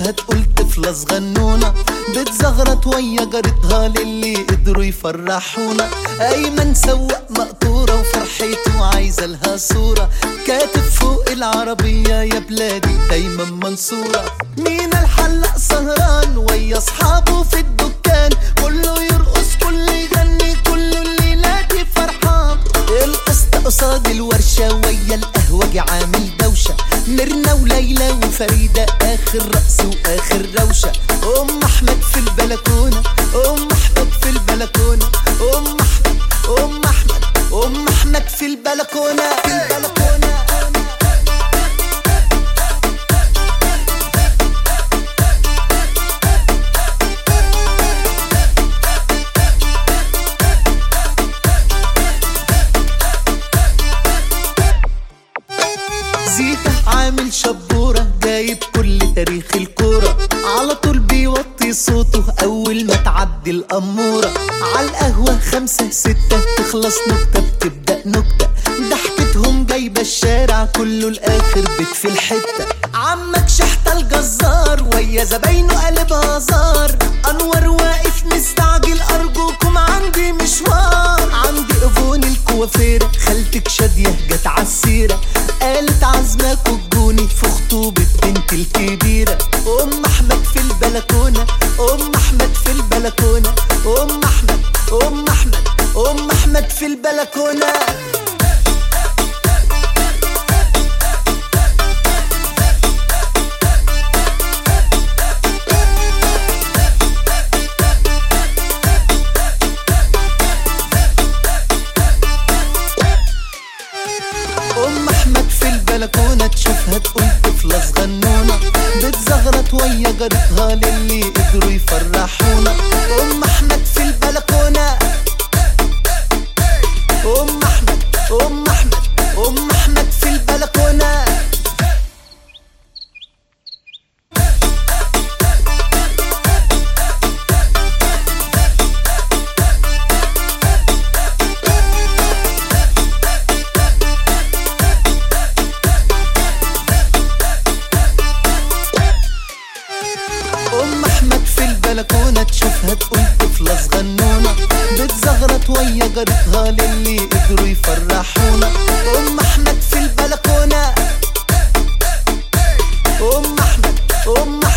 تشوفها تقول طفلة صغنونة بتزغرط ويا جارتها للي قدروا يفرحونا أيمن سواق مقطورة وفرحته عايزة لها صورة كاتب فوق العربية يا بلادي دايما منصورة مين الحلق سهران ويا أصحابه في الدكان كله يرقص كله يغني كله الليلة دي فرحان القسط قصاد الورشة ويا القهوجي عامل دوشة ميرنا وليلى وفريدة آخر رقص وآخر روشة أم أحمد في البلكونة أم أحمد في البلكونة أم أحمد أم أحمد أم أحمد في البلكونة في البلكونة زيكا عامل شبورة جايب كل تاريخ الكورة على طول بيوطي صوته أول ما تعدي الأمورة عالقهوة خمسة ستة تخلص نكتة بتبدأ نكتة ضحكتهم جايبة الشارع كله الآخر بيت في الحتة عمك شحتة الجزار ويا زباينه قلب هزار أنور واقف مستعجل أرجوكم عندي مشوار عندي إيفون الكوافيرة خالتك شادية جت عالسيرة قالت عزمك وجوني في خطوبة بنت الكبيرة أم أحمد في البلكونة أم أحمد في البلكونة أم أحمد أم أحمد أم أحمد في البلكونة أم أحمد في البلكونة تشوفها تقول طفلة صغنونة بتزغرط ويا جارتها للي قدروا يفرحونا أم أحمد في البلكونة أم أحمد أم أحمد أم أحمد في البلكونة أم أحمد في البلكونة تشوفها تقول طفلة صغنونة بتزغرط ويا جارتها للي قدروا يفرحونا أم أحمد في البلكونة أم أحمد أم